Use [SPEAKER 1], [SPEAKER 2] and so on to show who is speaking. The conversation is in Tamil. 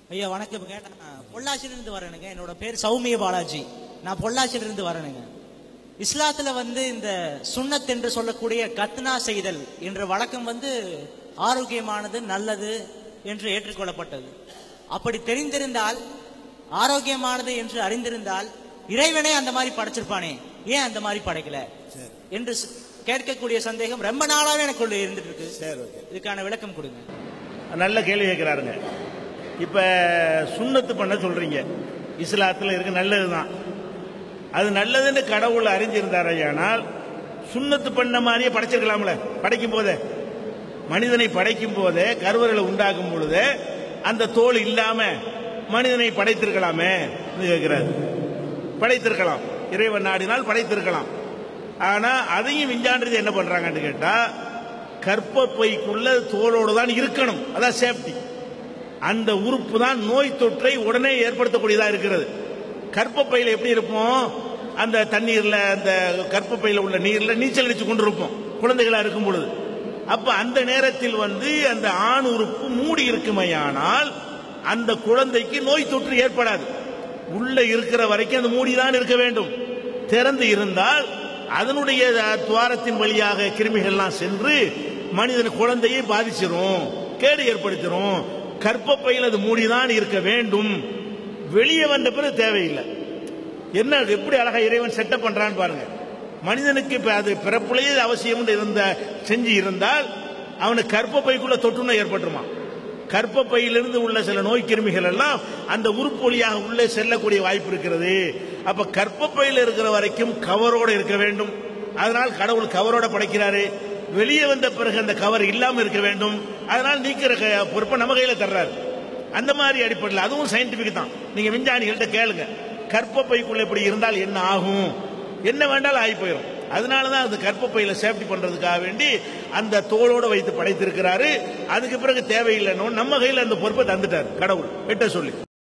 [SPEAKER 1] ஐயா வணக்கம்ங்க நான் பொள்ளாச்சியிலிருந்து வரேனுங்க என்னோட பேர் சௌமிய பாலாஜி நான் பொள்ளாச்சியிலிருந்து வரேனுங்க இஸ்லாத்துல வந்து இந்த சுன்னத் என்று சொல்லக்கூடிய கத்னா செய்தல் என்ற வழக்கம் வந்து ஆரோக்கியமானது நல்லது என்று ஏற்றுக்கொள்ளப்பட்டது அப்படி தெரிந்திருந்தால் ஆரோக்கியமானது என்று அறிந்திருந்தால் இறைவனே அந்த மாதிரி படைச்சிருப்பானே ஏன் அந்த மாதிரி படைக்கல என்று ஸ்- கேட்கக்கூடிய சந்தேகம் ரொம்ப நாளாவே எனக்குள்ள இருந்துட்டு இருக்கு
[SPEAKER 2] சரி ஓகே
[SPEAKER 1] இதுக்கான விளக்கம் கொடுங்க
[SPEAKER 3] நல்ல கேள்வி கேட்கிறாருங்க இப்ப சுண்ணத்து பண்ண சொல்றீங்க இஸ்லாத்துல இருக்கு நல்லதுதான் அது நல்லதுன்னு கடவுள் அறிஞ்சிருந்தாரையானால் சுண்ணத்து பண்ண மாதிரியே படைச்சிருக்கலாம்ல படைக்கும் போதே மனிதனை படைக்கும் போதே கருவறைகளை உண்டாக்கும் பொழுதே அந்த தோல் இல்லாம மனிதனை படைத்திருக்கலாமே கேட்கிறாரு படைத்திருக்கலாம் இறைவன் நாடினால் படைத்திருக்கலாம் ஆனா அதையும் விஞ்ஞானது என்ன பண்றாங்கன்னு கேட்டா கற்பப்பைக்குள்ள தோலோடு தான் இருக்கணும் அதான் சேஃப்டி அந்த உறுப்பு தான் நோய் தொற்றை உடனே ஏற்படுத்தக்கூடியதா இருக்கிறது கற்பப்பையில் எப்படி இருப்போம் அந்த தண்ணீர்ல அந்த கற்பப்பையில் உள்ள நீர்ல நீச்சல் அடிச்சு கொண்டிருப்போம் குழந்தைகளா இருக்கும் பொழுது அப்ப அந்த நேரத்தில் வந்து அந்த ஆண் உறுப்பு மூடி இருக்குமையானால் அந்த குழந்தைக்கு நோய் தொற்று ஏற்படாது உள்ள இருக்கிற வரைக்கும் அந்த மூடிதான் இருக்க வேண்டும் திறந்து இருந்தால் அதனுடைய துவாரத்தின் வழியாக கிருமிகள்லாம் சென்று மனிதன் குழந்தையை பாதிச்சிரும் கேடு ஏற்படுத்திடும் கற்பப்பையில் அது மூடிதான் இருக்க வேண்டும் வெளியே வந்த பிறகு தேவையில்லை என்ன எப்படி அழகா இறைவன் செட்டப் பண்றான்னு பாருங்க மனிதனுக்கு இப்ப அது பிறப்புலேயே அவசியம் இருந்த செஞ்சு இருந்தால் அவனுக்கு கற்பப்பைக்குள்ள தொற்றுநோய் ஏற்பட்டுருமா கற்பப்பையிலிருந்து உள்ள சில நோய் கிருமிகள் எல்லாம் அந்த உறுப்பு வழியாக உள்ளே செல்லக்கூடிய வாய்ப்பு இருக்கிறது அப்ப கற்பப்பையில் இருக்கிற வரைக்கும் கவரோட இருக்க வேண்டும் அதனால் கடவுள் கவரோட படைக்கிறாரு வெளியே வந்த பிறகு அந்த கவர் இல்லாம இருக்க வேண்டும் அதனால் நீக்கிற க- பொறுப்பை நம்ம கையில தர்றாரு அந்த மாதிரி அடிப்படையில் அதுவும் சயின்டிபிக் தான் நீங்க விஞ்ஞானிகள்கிட்ட கேளுங்க கற்பப்பைக்குள்ள இப்படி இருந்தால் என்ன ஆகும் என்ன வேண்டாலும் ஆகி போயிடும் அதனாலதான் அந்த கற்பப்பையில சேஃப்டி பண்றதுக்காக வேண்டி அந்த தோளோட வைத்து படைத்திருக்கிறாரு அதுக்கு பிறகு தேவையில்லைன்னு நம்ம கையில அந்த பொறுப்பை தந்துட்டார் கடவுள் வெட்ட சொல்லி